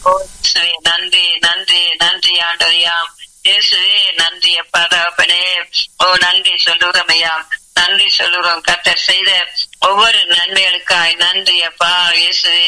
ஓ இயேசுவே நன்றி நன்றி நன்றி ஆண்டவரையா இயேசுவே நன்றி அப்பா தகப்பனே ஓ நன்றி சொல்லுறோம் ஐயா நன்றி சொல்லுறோம் கத்தர் செய்த ஒவ்வொரு நன்மைகளுக்காய் நன்றி அப்பா இயேசுவே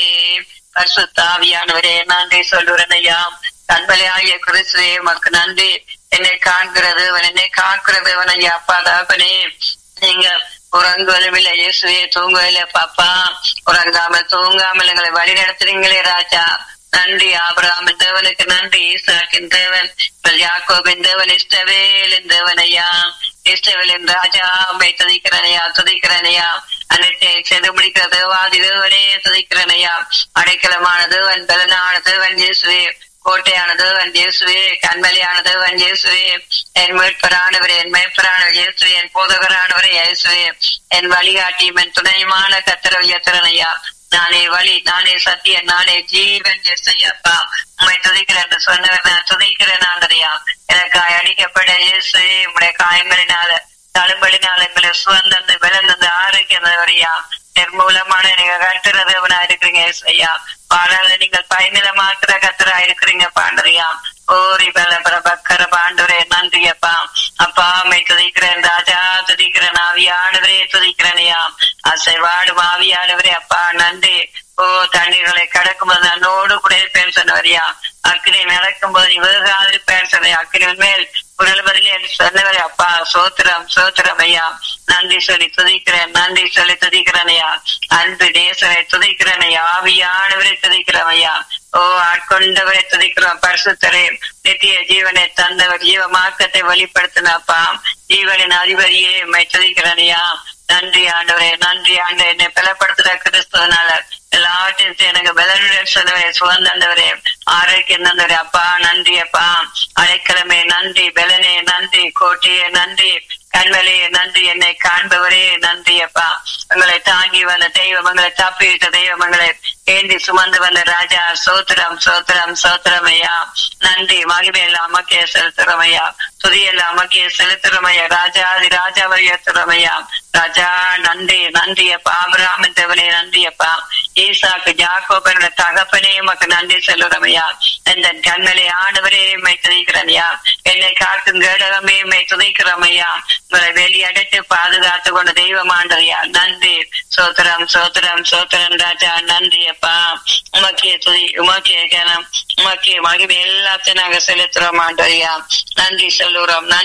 பரிசுத்தாவியானவரே நன்றி சொல்லுறேன் ஐயா கண்மலையாகிய கிறிஸ்துவே உமக்கு நன்றி என்னை காண்கிறது அவன் என்னை காக்கிறது அவன் ஐயா அப்பா தகப்பனே நீங்க உறங்குவதும் இல்லை இயேசுவே தூங்குவதில்லை பாப்பா உறங்காமல் தூங்காமல் எங்களை வழி நடத்துறீங்களே ராஜா நன்றி ஆபராமின் தேவனுக்கு நன்றி ஈசாக்கின் தேவன் யாக்கோபின் தேவன் இஷ்டவேலின் தேவன் ஐயா இஷ்டவேலின் ராஜா அம்மை துதிக்கிறனையா துதிக்கிறனையா அனைத்தை செய்து முடிக்கிற தேவாதி தேவனே துதிக்கிறனையா அடைக்கலமான தேவன் பலனான தேவன் இயேசுவே கோட்டையான தேவன் இயேசுவே கண்மலையான தேவன் இயேசுவே என் மீட்பரானவரே என் மேய்ப்பரானவர் இயேசுவே என் போதகரானவரே இயேசுவே என் வழிகாட்டியும் என் துணையுமான கத்திர உயர்த்தரனையா நானே வழி நானே சத்தியம் நானே ஜீவன் ஐயப்பா உண்மை துதிக்கிறேன் என்று சொன்னவர் நான் துதிக்கிறேன் ஆண்டரையா எனக்காய் அடிக்கப்பட இயேசு உடைய காயங்களினால தழும்பலினால எங்களை சுதந்திர விளந்தது ஆரோக்கியவரையா நிர்மூலமான நீங்க கட்டுறதவனா இருக்கிறீங்க ஐயா ஆனால் நீங்கள் பயனிலமாக்குற கத்துரா இருக்கிறீங்க பாண்டறியா ஓரி பல பிரபக்கர பாண்டுரே நன்றி அப்பா அப்பா அம்மை துதிக்கிறேன் ராஜா துதிக்கிறேன் ஆவியானவரே துதிக்கிறேனையா அசைவாடு ஆவியானவரே அப்பா நன்றி ஓ தண்ணீர்களை கடக்கும் போது நன்னோடு கூட இருப்பேன் சொன்னவரியா அக்கினி நடக்கும் போது இவர்கள் இருப்பேன் சொன்ன அக்கினின் மேல் உடல்பதிலே என்று சொன்னவரே அப்பா சோத்திரம் சோத்திரம் ஐயா நன்றி சொல்லி துதிக்கிறேன் நன்றி சொல்லி துதிக்கிறேன் ஐயா அன்பு நேசரை துதிக்கிறேன் ஐயா ஆவியானவரை துதிக்கிறோம் ஐயா ஓ ஆட்கொண்டவரை துதிக்கிறோம் பரிசுத்தரே நித்திய ஜீவனை தந்தவர் ஜீவ மார்க்கத்தை வெளிப்படுத்தினப்பா ஜீவனின் அதிபதியே மை துதிக்கிறனையா நன்றி ஆண்டவரே நன்றி ஆண்டு என்னை பலப்படுத்துற கிறிஸ்துவனால எல்லாவற்றையும் எனக்கு பலனுடன் சொன்னவரே சுகந்தந்தவரே ஆரோக்கியம் தந்தவரே அப்பா நன்றி அப்பா அடைக்கலமே நன்றி பலனே நன்றி கோட்டையே நன்றி கண்வலையே நன்றி என்னை காண்பவரே நன்றி அப்பா உங்களை தாங்கி வந்த தெய்வம் உங்களை தப்பிவிட்ட தெய்வம் உங்களை ஏந்தி சுமந்து வந்த ராஜா சோத்திரம் சோத்திரம் சோத்திரம் ஐயா நன்றி மகிமையெல்லாம் அமக்கே செலுத்துறோம் ஐயா துதியெல்லாம் அமக்கே செலுத்துறோம் ஐயா ராஜாதி ராஜாவை உயர்த்துறோம் ஐயா ராஜா நன்றி நன்றி அப்பா ஆபராமன் தேவனே நன்றி அப்பா ஈசாக்கு ஜாக்கோபனோட தகப்பனே உமக்கு நன்றி சொல்லுறோம் ஐயா இந்த கண்களை ஆண்டவரே மை துதிக்கிறேன் ஐயா என்னை காக்கும் கேடகமே மை துதிக்கிறோம் ஐயா உங்களை வெளியடைத்து பாதுகாத்து கொண்ட தெய்வம் ஆண்டதையா நன்றி சோத்திரம் சோத்திரம் சோத்திரம் ராஜா நன்றி அப்பா உமக்கே துதி உமக்கே கனம் உமக்கே மகிமை எல்லாத்தையும் நாங்க செலுத்துறோம் ஆண்டதையா நன்றி சொல்லுறோம் நன்றி